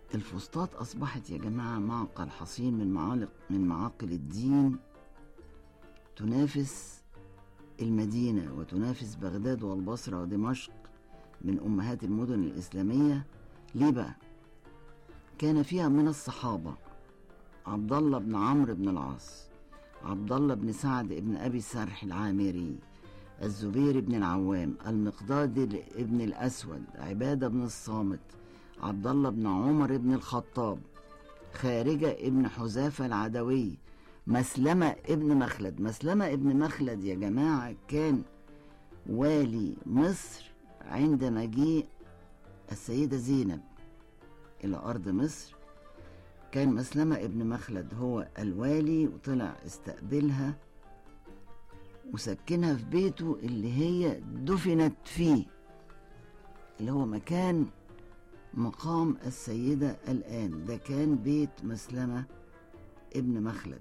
الفسطاط أصبحت يا جماعة معقل حصين من معالق من معاقل الدين تنافس المدينة وتنافس بغداد والبصرة ودمشق من أمهات المدن الإسلامية ليه بقى؟ كان فيها من الصحابة عبد الله بن عمرو بن العاص عبد الله بن سعد بن أبي سرح العامري الزبير بن العوام المقداد بن الأسود عبادة بن الصامت عبد الله بن عمر بن الخطاب خارجة ابن حذافة العدوي مسلمة ابن مخلد مسلمة ابن مخلد يا جماعة كان والي مصر عند مجيء السيدة زينب إلى أرض مصر كان مسلمة ابن مخلد هو الوالي وطلع استقبلها وسكنها في بيته اللي هي دفنت فيه اللي هو مكان مقام السيدة الآن ده كان بيت مسلمة ابن مخلد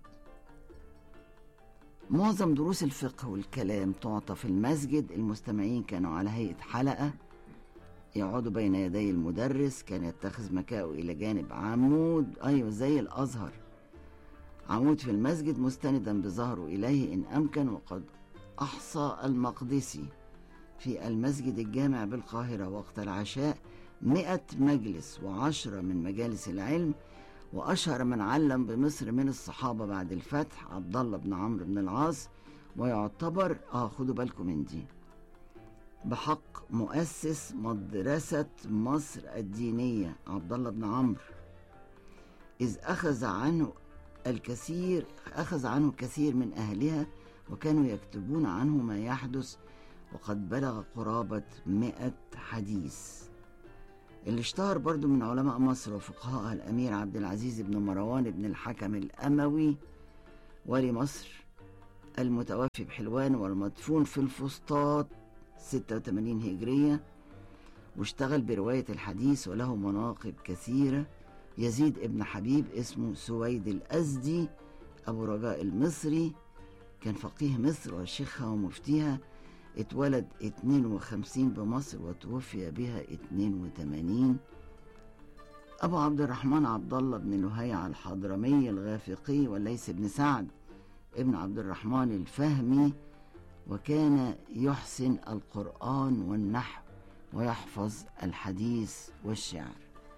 معظم دروس الفقه والكلام تعطى في المسجد المستمعين كانوا على هيئة حلقة يقعدوا بين يدي المدرس كان يتخذ مكاءه إلى جانب عمود أيوة زي الأزهر عمود في المسجد مستندا بظهره إليه إن أمكن وقد أحصى المقدسي في المسجد الجامع بالقاهرة وقت العشاء مئة مجلس وعشرة من مجالس العلم وأشهر من علم بمصر من الصحابة بعد الفتح عبد الله بن عمرو بن العاص ويعتبر آه خدوا بالكم من دي بحق مؤسس مدرسة مصر الدينية عبد الله بن عمرو إذ أخذ عنه الكثير أخذ عنه كثير من أهلها وكانوا يكتبون عنه ما يحدث وقد بلغ قرابة مئة حديث اللي اشتهر برضو من علماء مصر وفقهاء الأمير عبد العزيز بن مروان بن الحكم الأموي ولي مصر المتوفي بحلوان والمدفون في الفسطاط 86 هجرية واشتغل برواية الحديث وله مناقب كثيرة يزيد ابن حبيب اسمه سويد الأزدي أبو رجاء المصري كان فقيه مصر وشيخها ومفتيها اتولد 52 بمصر وتوفي بها 82 أبو عبد الرحمن عبد الله بن لهيعة الحضرمي الغافقي وليس بن سعد ابن عبد الرحمن الفهمي وكان يحسن القرآن والنحو ويحفظ الحديث والشعر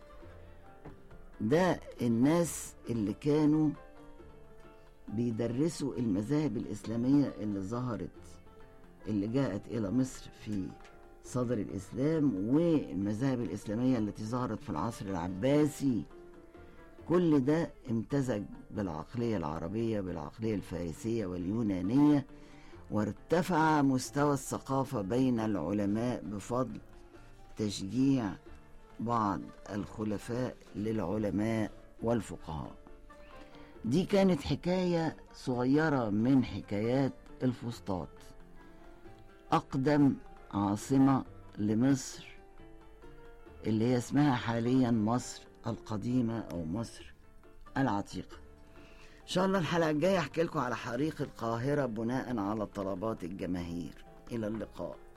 ده الناس اللي كانوا بيدرسوا المذاهب الإسلامية اللي ظهرت اللي جاءت إلى مصر في صدر الإسلام والمذاهب الإسلامية التي ظهرت في العصر العباسي كل ده امتزج بالعقلية العربية بالعقلية الفارسية واليونانية وارتفع مستوى الثقافة بين العلماء بفضل تشجيع بعض الخلفاء للعلماء والفقهاء دي كانت حكاية صغيرة من حكايات الفسطاط أقدم عاصمة لمصر اللي هي اسمها حاليا مصر القديمة أو مصر العتيقة إن شاء الله الحلقة الجاية أحكي لكم على حريق القاهرة بناء على طلبات الجماهير إلى اللقاء